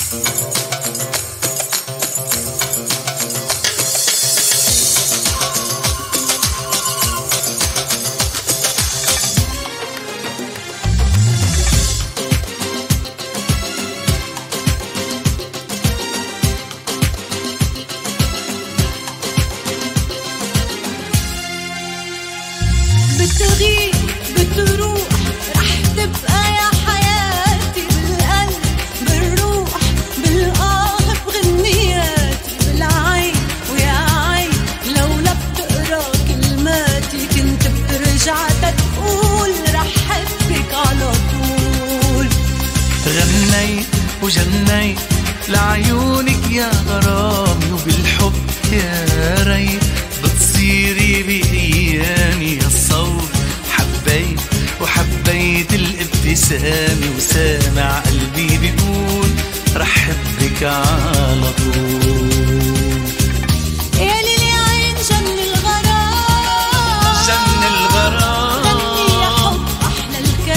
بتغيب بتروح رح تبقى يا حياتي بالقلب بالروح بالآه بغنياتي بالعين ويا عين لولا بتقرا كلماتي كنت بترجع تقول رح حبك على طول غنيت وجنيت لعيونك يا غرامي وبالحب يا ريت بتصيري بأيامي يا الصوت حبيت وحبيت الابتسامة وسامع قلبي بيقول رح حبك على طول يا ليلي عين جن الغرام جن الغرام غني يا حب أحلى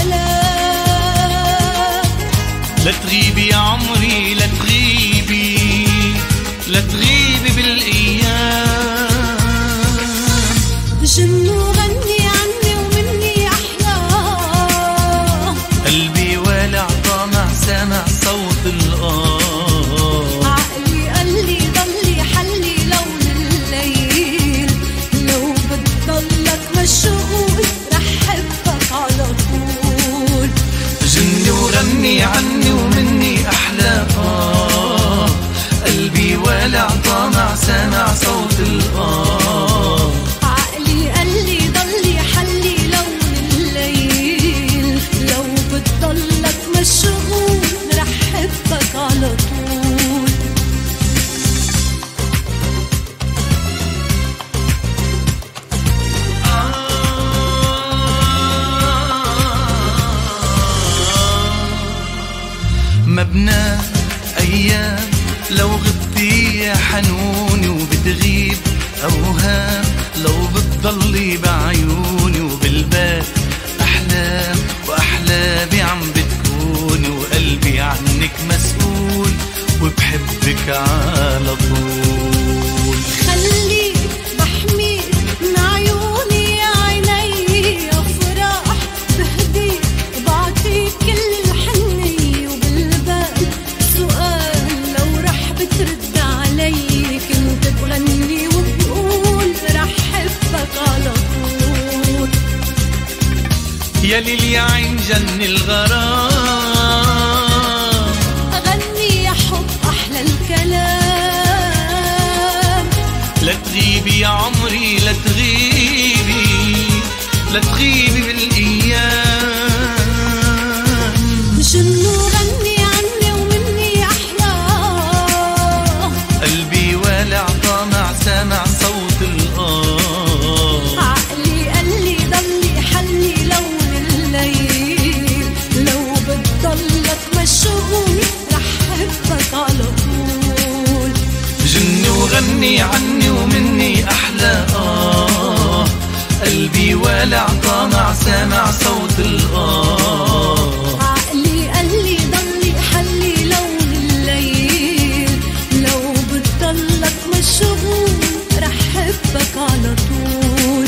الكلام لا تغيبي يا عمري لا تغيبي لا تغيبي بالايام جن وغني عني ومني أحلى قلبي والع طامع سامع صوت الآه عقلي قال لي ضلي حلي لون الليل لو بتضلك مشغول رح حبك على طول جني وغني عني ومني أحلى آه قلبي والع طامع سامع صوت الآه عقلي قال لي ضلي حلي لون الليل لو بتضلك مشغول رح حبك على طول مبنى أيام لو غبتي يا حنوني وبتغيب أوهام لو بتضلي بعيوني وبالبال أحلام وأحلامي عم بتكوني وقلبي عنك مسؤول وبحبك على طول خليك بحميك من عيوني يا عيني افراح بهديك بعطيك كل الحنية وبالبال سؤال لو رح بترد علي كنت بغني وبقول رح حبك على طول يا ليل يا عين جن الغرام أغني يا حب أحلى الكلام لا تغيبي يا عمري لا تغيبي لا تغيبي بالايام جن وغني عني ومني أحلى قلبي والع طامع سامع صوت الآه عقلي قال لي ضلي حلي لون الليل لو بتضلك مشغول رح حبك على طول جني وغني عني ومني أحلى آه قلبي والع طامع سامع صوت الآه عقلي قال لي ضلي حلي لون الليل لو بتضلك مشغول رح حبك على طول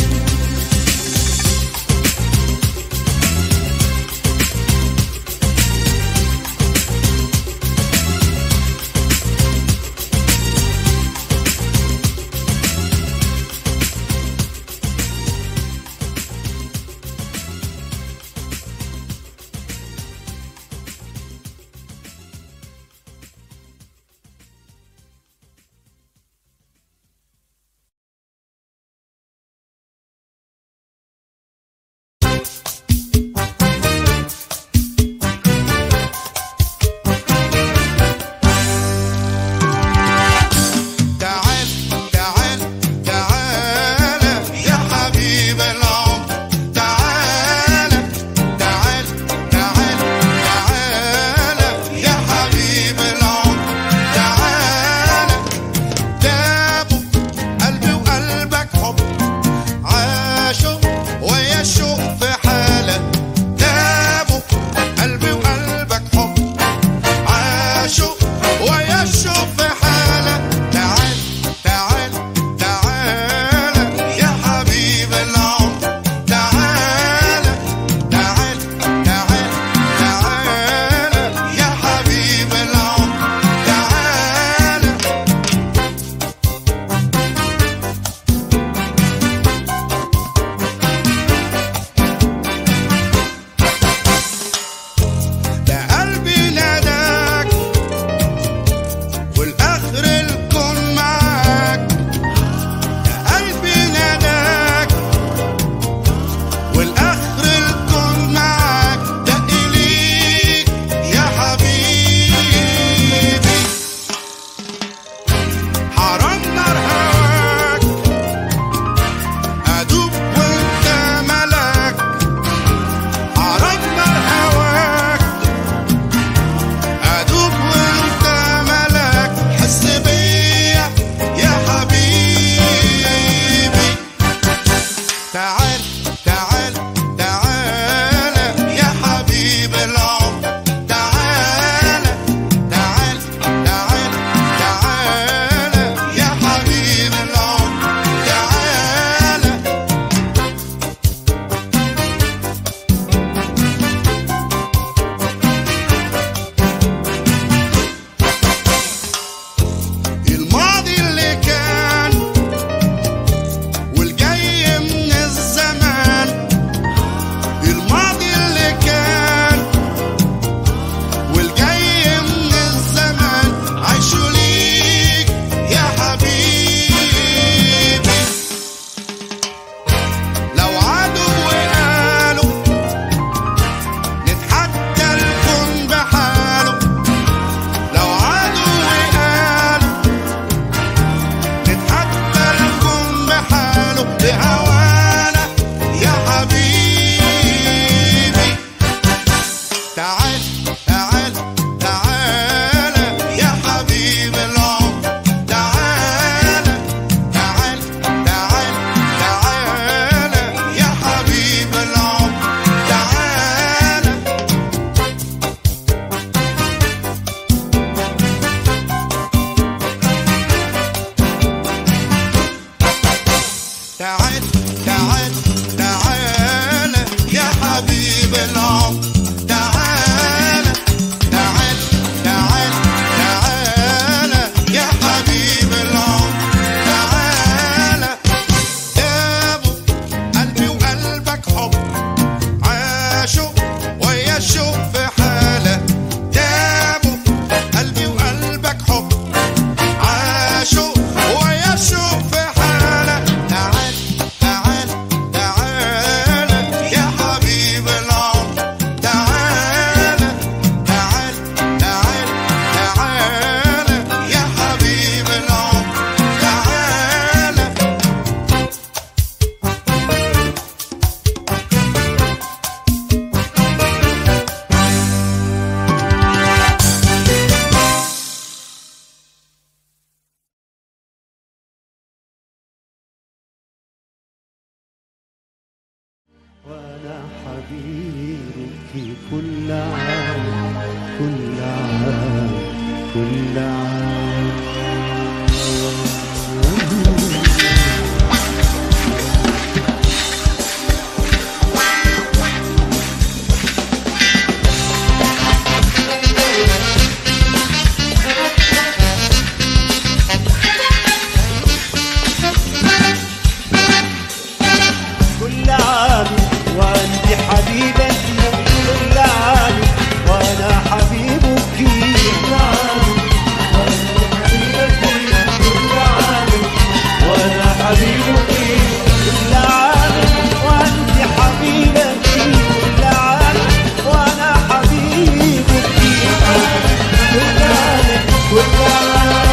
تعال تعال تعال يا حبيب العمر تعال تعال تعال تعال يا حبيب العمر تعال تعال تعال تعال يا حبيب العمر تعال تعال تعال تعال يا حبيب العمر تعال يا ابو قلبي وقلبك حب عاشوا ويا الشوق في حاله يا ابو قلبي وقلبك حب عاشوا ويا الشوق في حالة تعال تعال تعال يا حبيب العمر تعال تعال تعال تعال يا حبيب العمر تعال وانا حبيبك كل عام كل عام كل عام كل عام وانت حبيبتي كل عام وانا حبيبك كل عام وانت حبيبتي كل عام وانا حبيبك كل عام وانت حبيبتي كل عام وانا حبيبك كل عام كل عام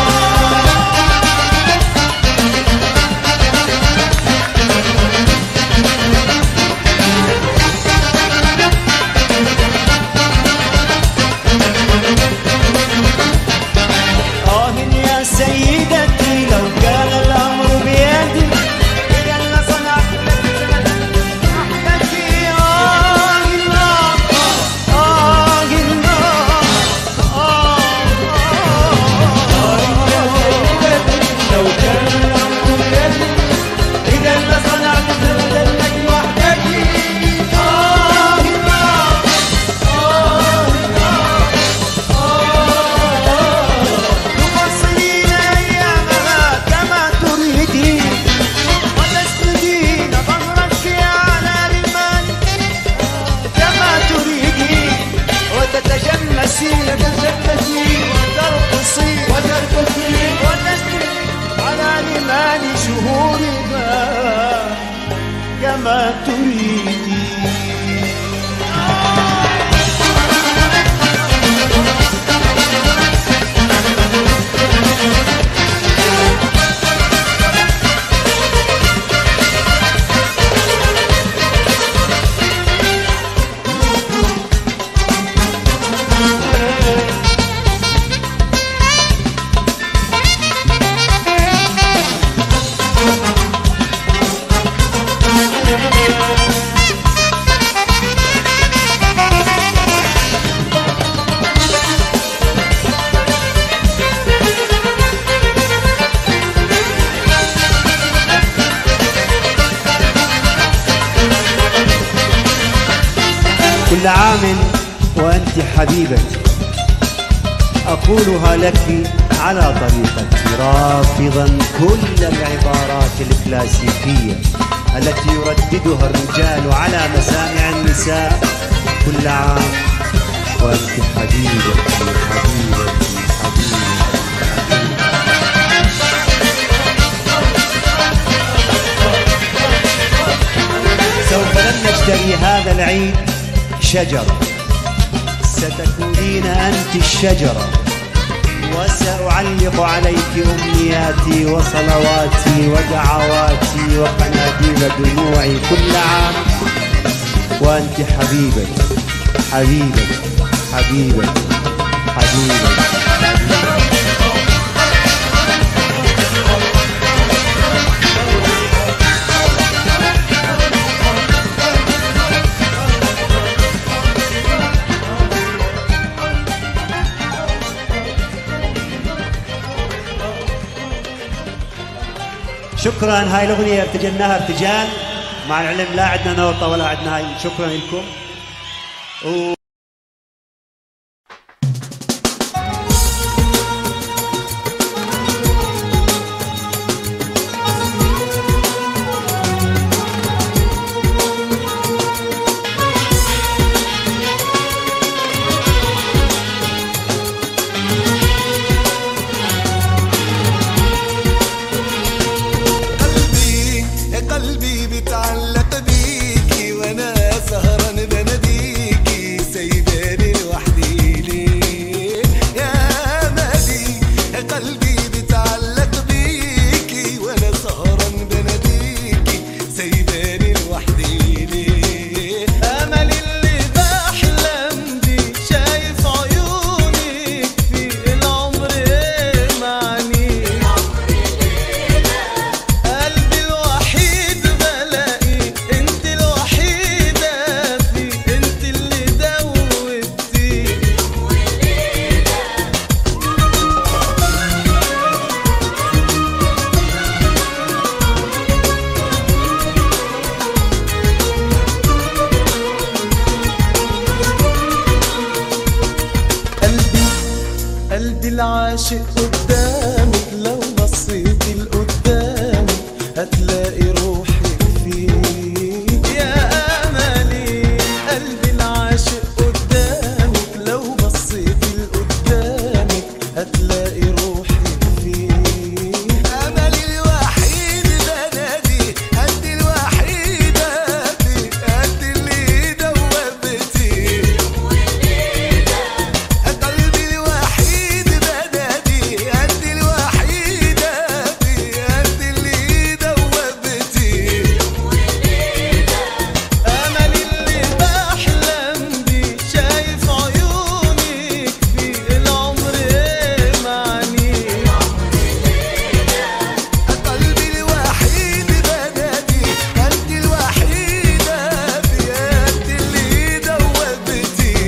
آه يا سيدتي لو كان الأمر بيدي إذا لصنعت وحدتي آه الله آه الله آه يا سيدتي لو كان الأمر بيدي إذا لصنعت لك وحدتي آه الله تفصلين أيامها كما تريدين وتسندين ظهرك على رمال كما تريدين وتتشمسين وتتشمسين وترقصين وترقصين وتسندين على رمال شهورها كما تريدين كل عام وأنت حبيبتي أقولها لك على طريقتي رافضا كل العبارات الكلاسيكية التي يرددها الرجال على مسامع النساء كل عام وأنت حبيبتي حبيبتي حبيبتي سوف لن نشتري هذا العيد شجرة ستكونين أنت الشجرة وسأعلق عليك أمنياتي وصلواتي ودعواتي وقناديل دموعي كل عام وأنت حبيبتي حبيبك حبيبك حبيبك شكرا هاي الاغنيه ارتجلناها ارتجال مع العلم لا عندنا نوطه ولا عندنا هاي شكرا لكم و... قلبي يا قلبي بتعلق بيكي وانا سهران بناديكي سايباني لوحدي ليه يا مالي يا قلبي بتعلق بيكي وانا سهران بناديكي سايباني لوحدي ليه امل اللي بحلم بيه شايف عيونك في العمر معني قلبي الوحيد بلاقي انت الوحيدة في انت اللي دوبتي قلبي قلبي العاشق قدامك لو بصيتي لقدامك هتلاقي روحك فيه يا املي قلبي العاشق قدامك لو بصيتي لقدامك هتلاقي روحك فيه املي الوحيد بنادي انت الوحيده في انت اللي دوبتي قلبي الوحيد بنادي انت الوحيدة في انت اللي دوبتي امل اللي بحلم بيه شايف عيونك في العمر معني قلبي الوحيد بنادي انت الوحيدة في انت اللي دوبتي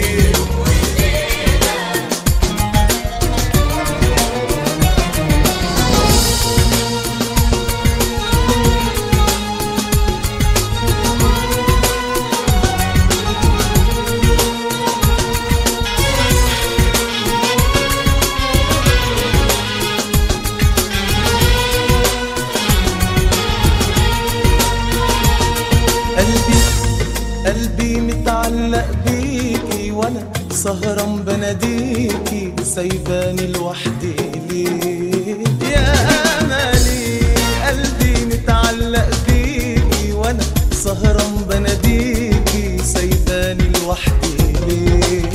قلبي قلبي متعلق بيكي وانا سهران بناديكي سايباني لوحدي ليه يا املي قلبي متعلق بيكي وانا سهران بناديكي سايباني لوحدي ليه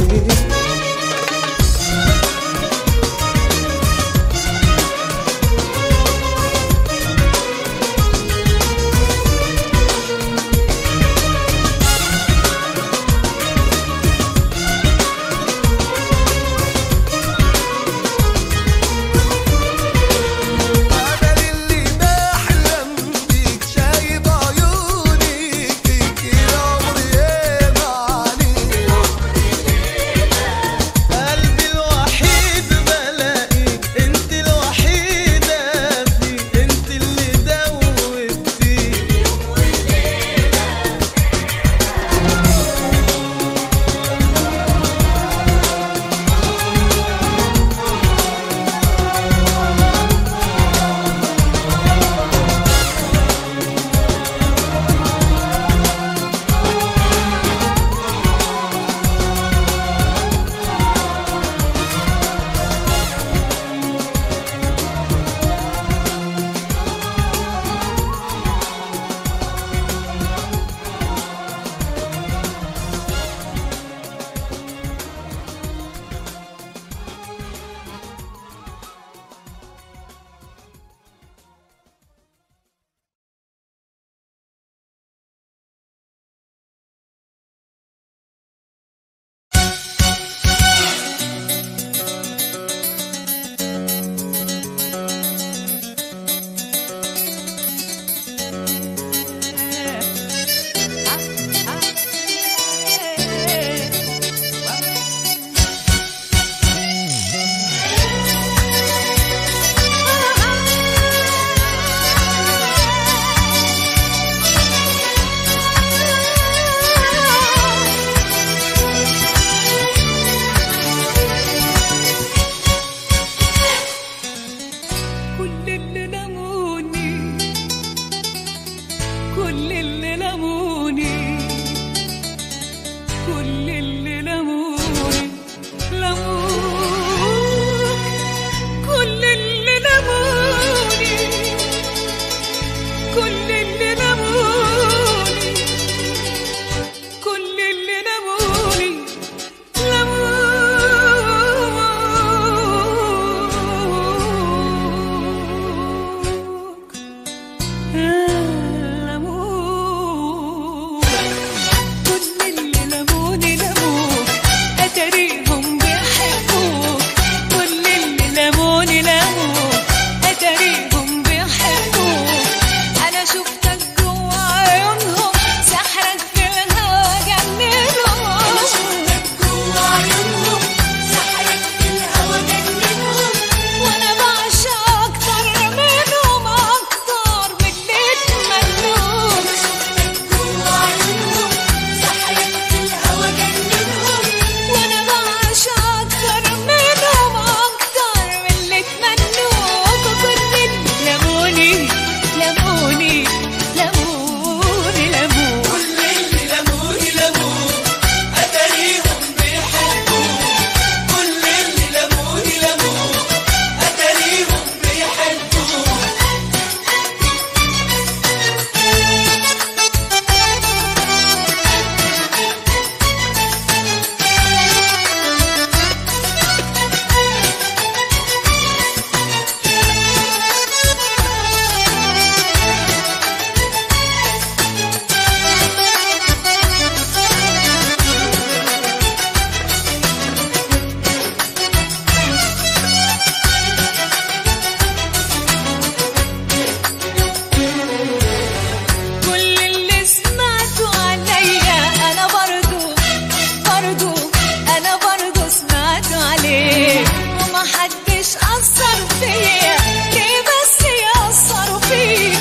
عليك ومحدش أثر فيا ليه بس يأثروا فيك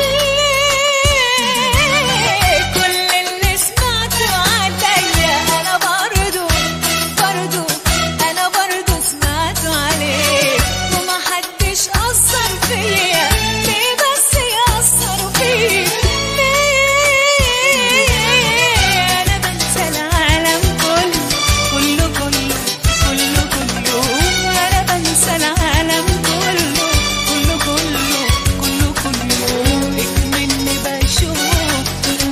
ليه كل اللي سمعته عليا أنا برضو برضو أنا برضو سمعته عليك ومحدش أثر فيا ليه بس يأثروا فيك ليه أنا بنسى العالم كله كله كله كله كله أنا بنسى العالم كله كله كله كله كله مني بشوف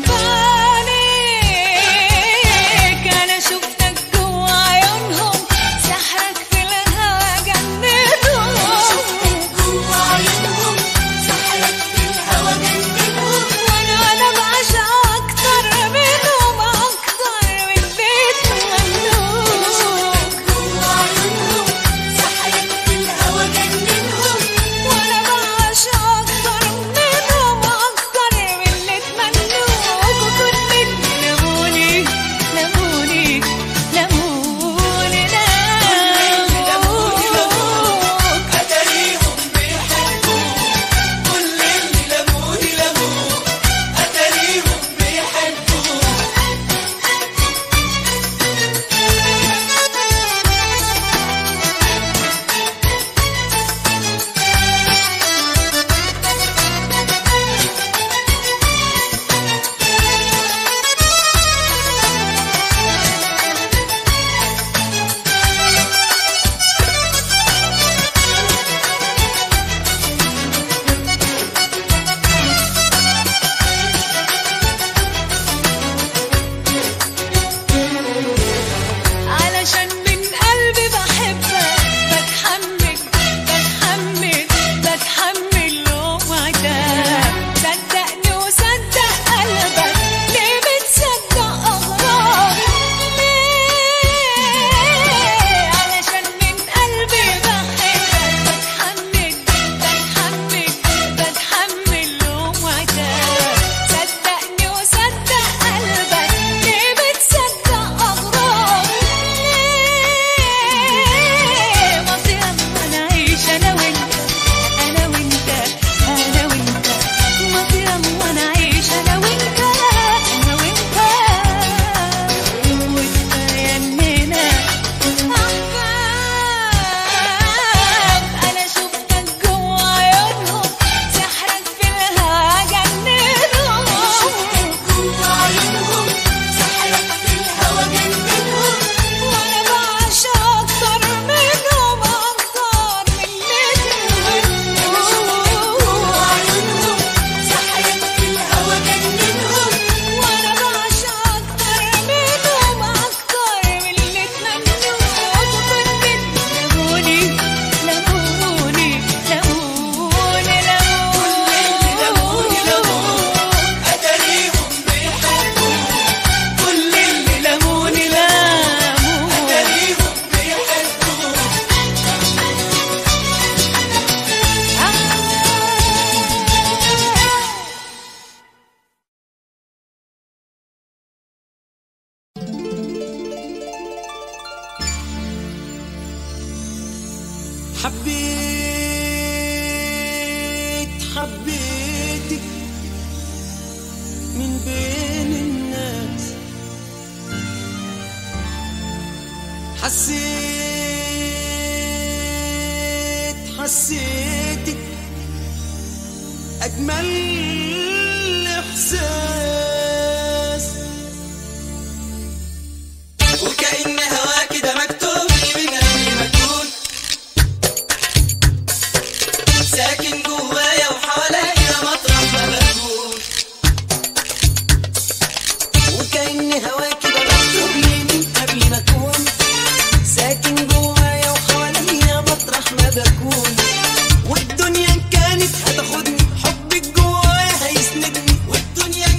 بعينيك أنا شفتك جوا عيونهم سحرك في الهوا جننهم جوا عيونهم سحرك في الهوا جننهم وأنا أنا بعشق أكتر منهم أكتر من بيت ممنوع جوا عيونهم سحرك في الهوا جننهم وأنا بعشق أكتر منهم أكتر من اللي تمنوك وكل اللي لموني لموني لموني لموني أتاريهم بيحبوك كل اللي لموني لموك أتاريهم بيحبوك علشان من قلبي بحبك بتحمل بتحمل بتحمل لومعتك صدقني وصدق قلبك ليه بتصدق أغراب ليه علشان من قلبي بحبك بتحمل بتحمل بتحمل لومعتك صدقني وصدق قلبك ليه بتصدق أغراب ليه ما يلا نعيش أنا وأنت أنا وأنت أنا وأنت ما يلا نعيش أنا وأنت أنا وأنت وكفاية إننا أحباب أنا شفتك جوا عيونهم سحرك في الهوا جننهم جوا عيونهم سحرك في الهوا جننهم وأنا بعشق أكتر منهم أكتر من اللي تمنوه جوا عيونهم سحرك في الهوا جننهم وأنا بعشق أكتر منهم أكتر من اللي تمنوه وكنت لموني لموني لموني لموني لموني أتاريهم بيحبوك كل اللي لموني لموني أتاريهم بيحبوك حبيت حبيتك من بين الناس حسيت حسيتك أجمل إحساس وكأن هوا كده مكتوب لي من قبل ما أكون ساكن جوايا وحواليا مطرح ما بكون وكأن هوا كده مكتوب لي من قبل ما أكون ساكن جوايا وحواليا مطرح ما بكون والدنيا إن كانت هتاخدني حبك جوايا هيسندني والدنيا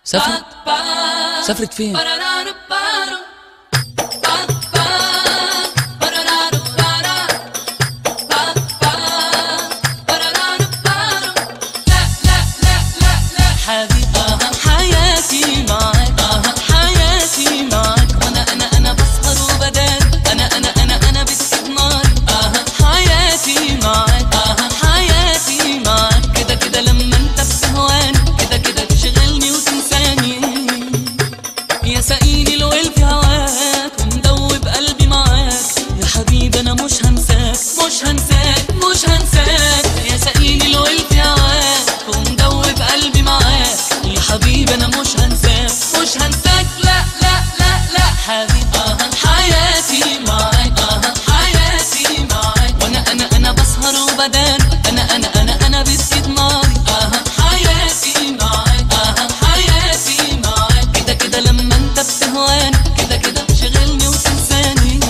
سافرت سافرت فين حبيبي حياتي معاك حياتي معاك وانا انا انا بسهر وبدان انا انا انا انا بتسيب ناري حياتي معاك حياتي معاك كده كده لما انت بتهواني كده كده تشغلني وتنساني يا سقيني الويل في هواك ومدوب قلبي معاك يا حبيبي انا مش هنساك مش هنساك مش هنساك يا سقيني الويل في هواك ومدوب قلبي معاك يا حبيبي انا مش هنساك مش هنساك لا لا لا لا حبيبي حياتي معاك حياتي معاك وانا انا انا بسهر وبدان انا انا انا انا بتزيد ناري حياتي معاك حياتي معاك كده كده لما انت بتهواني كده كده تشغلني وتنساني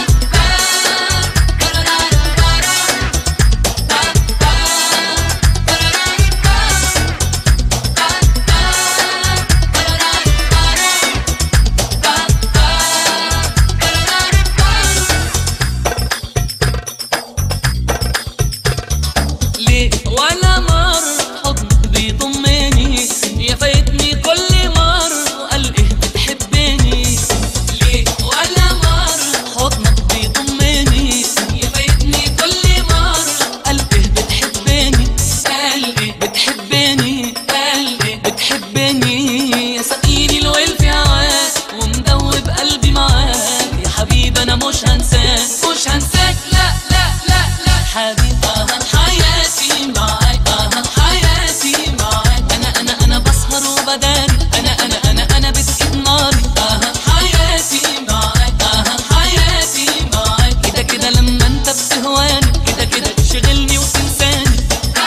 ليه ولا مر حضن بيضمني يا فايتني كل مر وقال ايه بتحبني ليه ولا مر حضنك بيضمني يا فايتني كل مر قال ايه بتحبني قال ايه بتحبني قال ايه بتحبني يا سقيني الويل في هواك ومدوب قلبي معاك يا حبيبي انا مش هنساك مش هنساك لا لا لا لا حبيبي حياتي معاك حياتي معاك انا انا انا بسهر وبداني انا انا انا انا بتسكت ناري حياتي معاك حياتي معاك كده كده لما انت بتهواني كده كده تشغلني وتنساني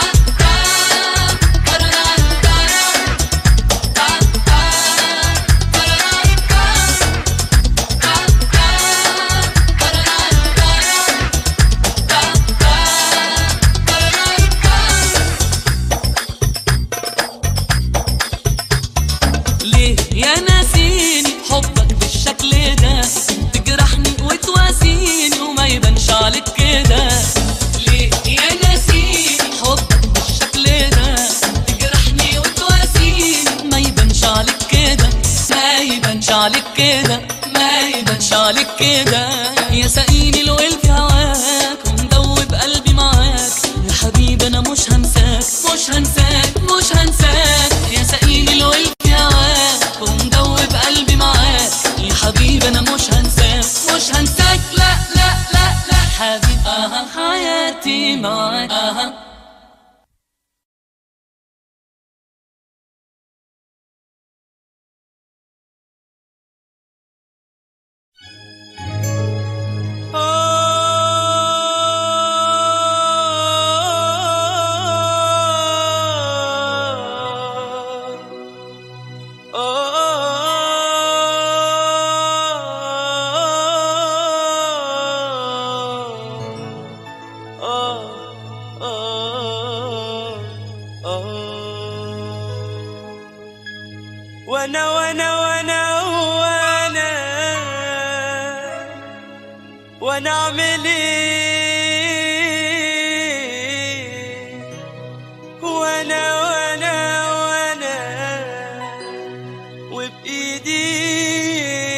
ليه يا ناسيني حبك بالشكل ده تجرحني وتواسيني وما يبانش عليك كده ليه يا ناسيني حبك بالشكل ده تجرحني وتواسيني ما يبانش عليك كده ما يبانش عليك كده ما يبانش عليك كده يا سقيني الويل في هواك ومدوب قلبي معاك يا حبيبي انا مش هنساك مش هنساك مش هنساك يا سقيني الويل في هواك ومدوب قلبي معاك يا حبيبي انا مش هنساك مش هنساك لا لا لا لا حبيبي حياتي معاك وانا وانا وانا وانا وانا اعمل ايه وانا وانا وانا وبايدي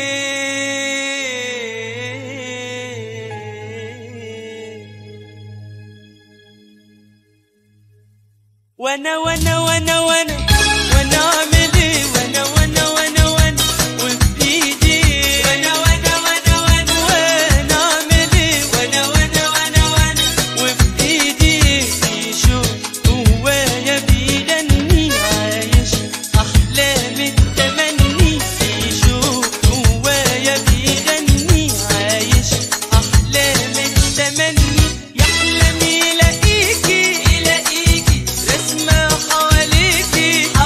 وانا وانا وانا وانا وانا اعمل ايه وانا وانا وانا وانا وبايدي وانا وانا وانا وانا وانا اعمل ايه وانا وانا وانا وانا وبايدي شو جوايا بيغني عايش احلام التمني شو جوايا بيغني عايش احلام التمني يحلم يلاقيكي يلاقيكي رسمة حواليكي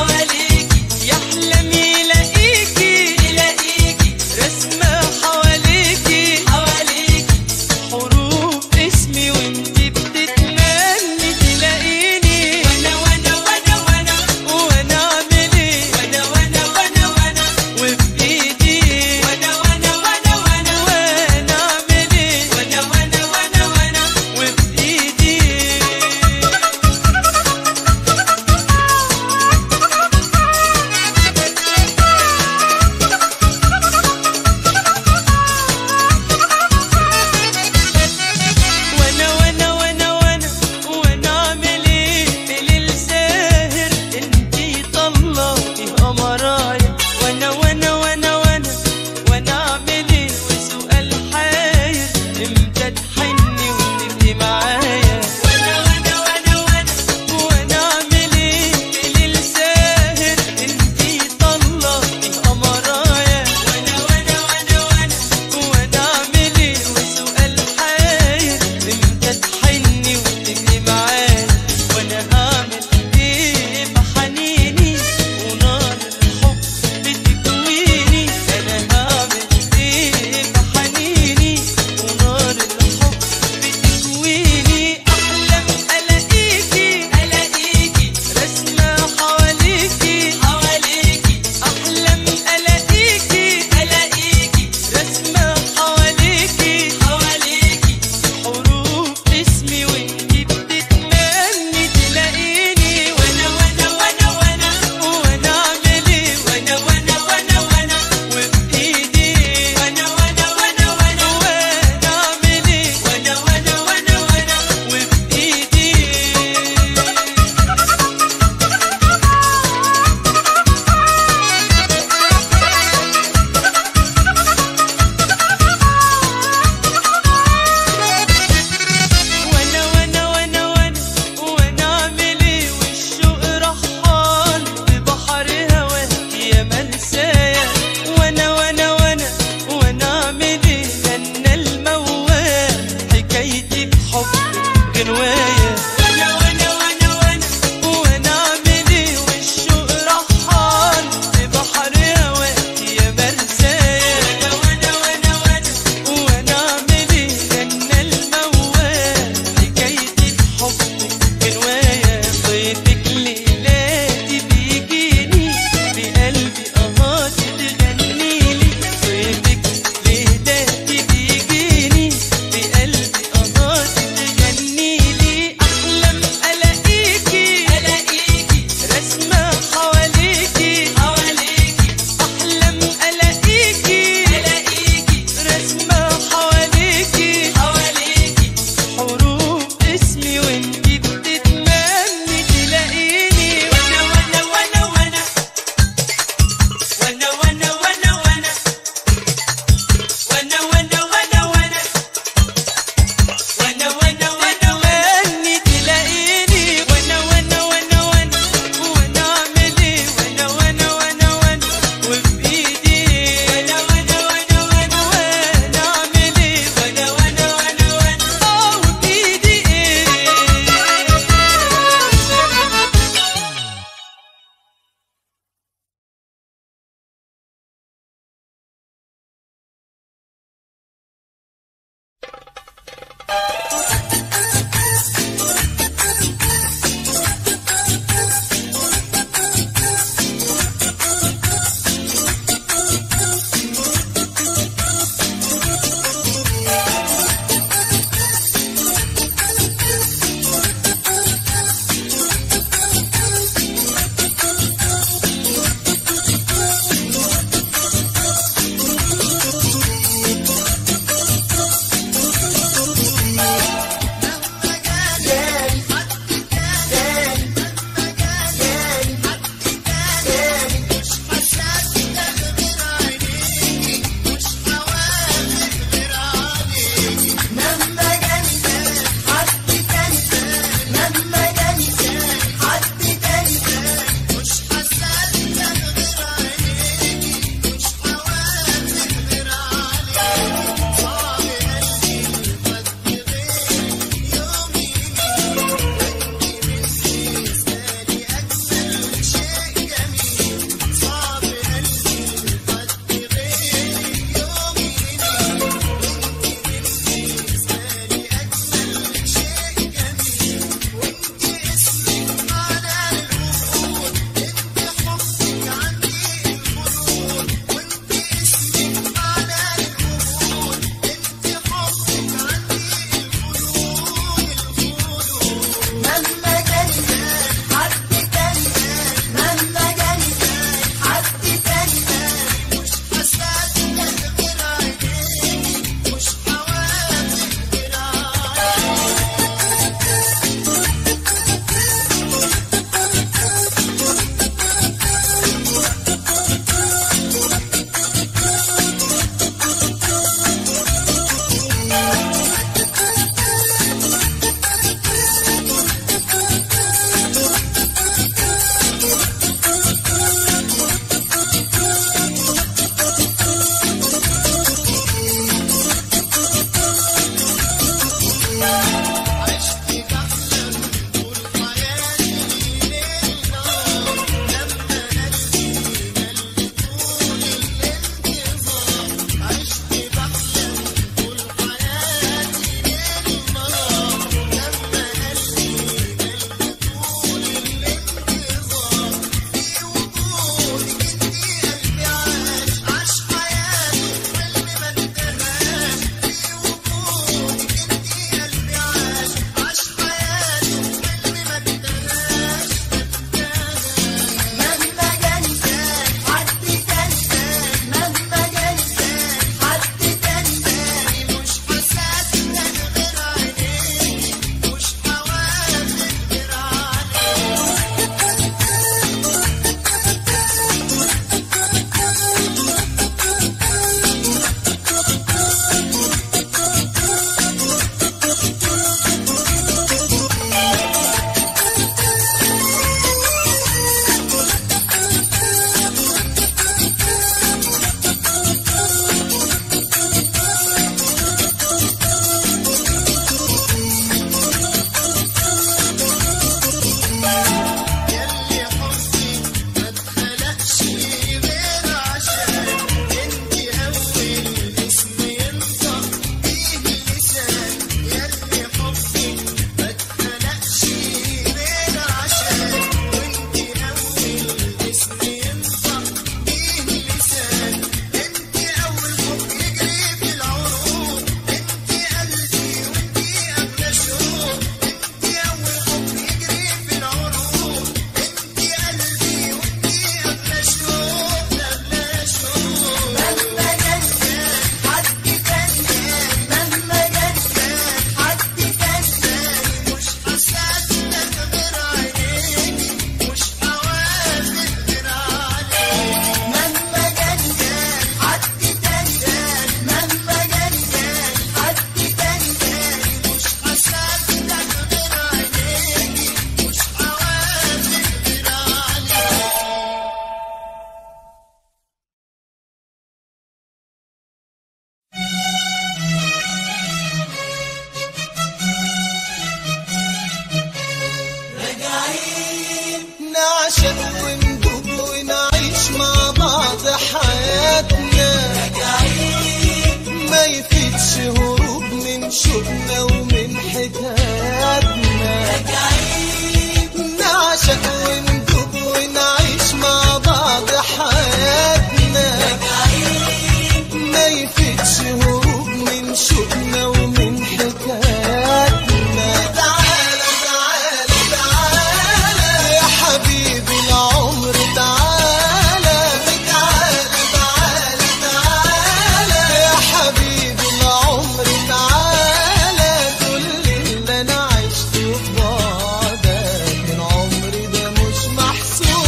شوقنا ومن حكاياتنا نعشق وندوب ونعيش مع بعض حياتنا ما يفيدش هروب من شوقنا ومن حكاياتنا تعالى تعالى تعالى يا حبيبي العمر تعالى تعالى تعالى تعالى يا حبيبي العمر تعالى كل اللي انا عشته في بعدك من عمري ده مش محسوب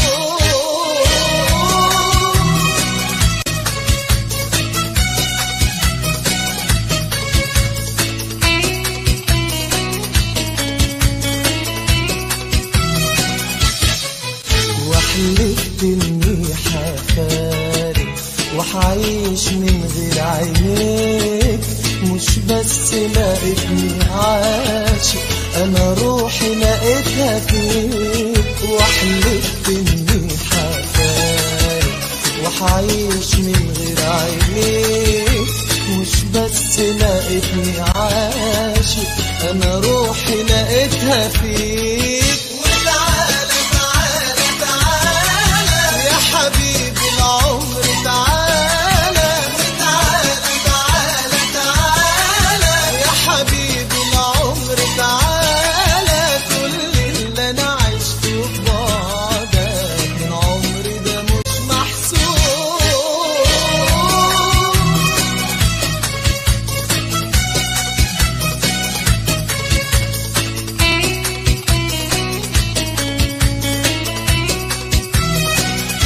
وحلفت اني حفارق وحعيش من غير عينيك مش بس لقيتني عاشق انا روحي لقيتها فيك وحلفت اني حفارق وحعيش من غير عينيك مش بس لقيتني عاشق انا روحي لقيتها فيك وتعالى تعالى تعالى يا حبيبي العمر تعالى تعالى تعالى تعالى يا حبيبي العمر تعالى كل اللي انا عشته في بعدك من عمري ده مش محسوب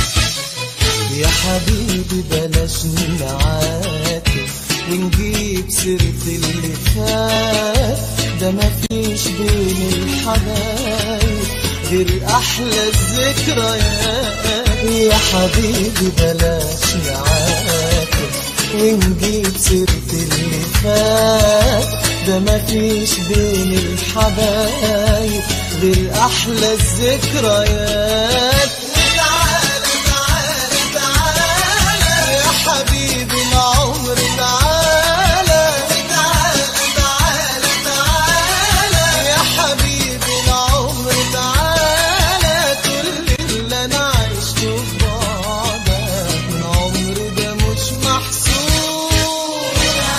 يا حبيبي بلاش نعاتب ونجيب سيرة اللي فات ده مفيش بين الحبايب غير أحلى الذكريات يا حبيبي بلاش نعاتب ونجيب سيرة اللي فات ده مفيش بين الحبايب غير أحلى الذكريات تعالى تعالى تعالى يا حبيبي العمر تعالى تعالى تعالى تعالى يا حبيبي العمر تعالى كل اللي انا عشته في بعدك من عمر ده مش محسوب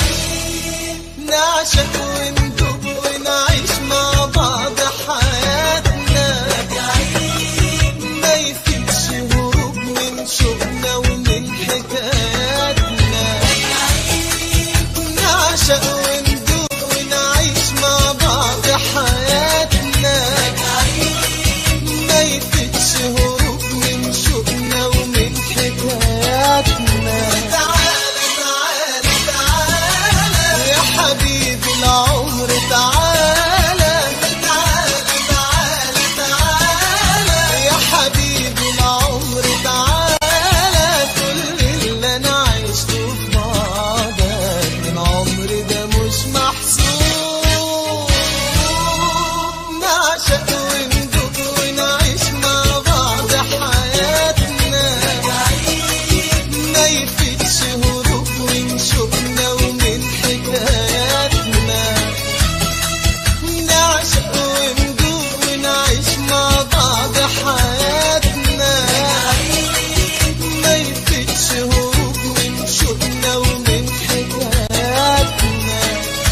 نعشق وندوب ونعيش مع بعض حياتنا ما يفيدش هروب من شوقنا ومن حكاياتنا نعشق وندوب ونعيش مع بعض حياتنا ما يفيدش هروب من شوقنا ومن حكاياتنا تعالى تعالى تعالى يا حبيبي العمر تعالى تعالى تعالى تعالى يا حبيبي العمر تعالى كل اللي انا عشته في بعدك من عمري ده مش محسوب نعشق وندوب ونعيش مع بعض حياتنا ما يفيدش هروب من شوقنا ومن حكاياتنا نعشق وندوب ونعيش مع بعض حياتنا ما يفيدش هروب من شوقنا ومن حكاياتنا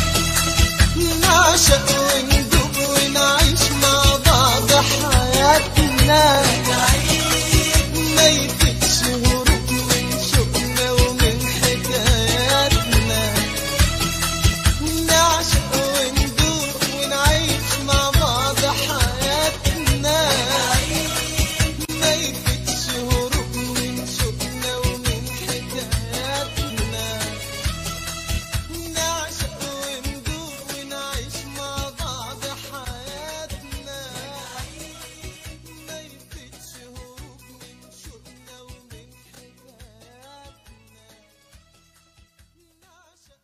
نعشق وندوب ونعيش مع بعض حياتنا ما يفيدش هروب من شوقنا ومن حكاياتنا نعشق وندوب ونعيش مع بعض حياتنا ما يفيدش هروب من شوقنا ومن حكاياتنا نعشق وندوب ونعيش مع بعض حياتنا ما يفيدش هروب من شوقنا ومن حكاياتنا نعشق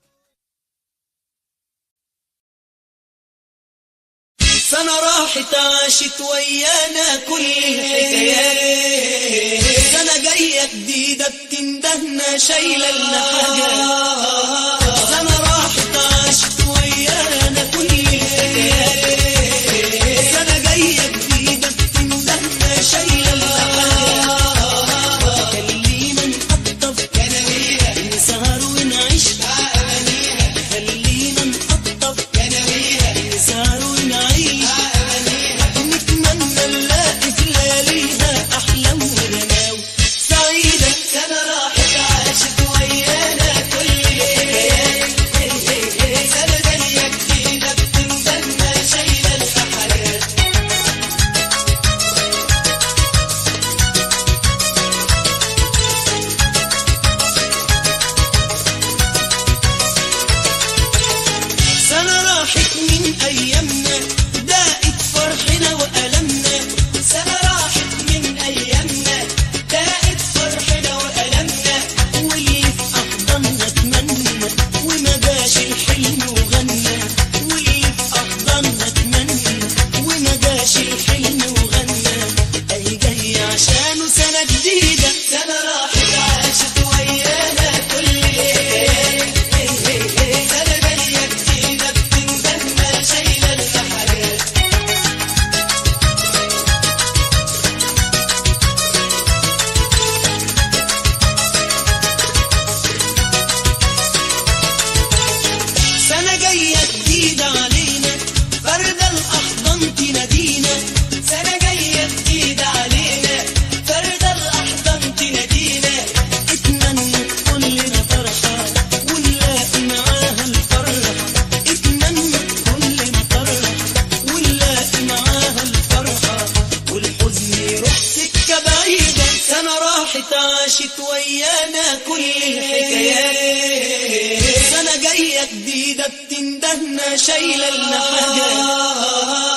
سنة راحت عاشت ويانا كل الحكايات سنة جاية جديدة بتندهنا شايلة لنا حاجات سنة راحت عاشت ويانا كل الحكايات سنة جاية جديدة بتندهنا شايلة لنا حاجات خلينا نقطف نسهر ونعيش خلينا نقطف نسهر ونعيش نتمنى نلاقي في لياليها أحلام ورماوي سعيدة سنة راحت عاشت ويانا كل تندهنا شايلة لنا حاجة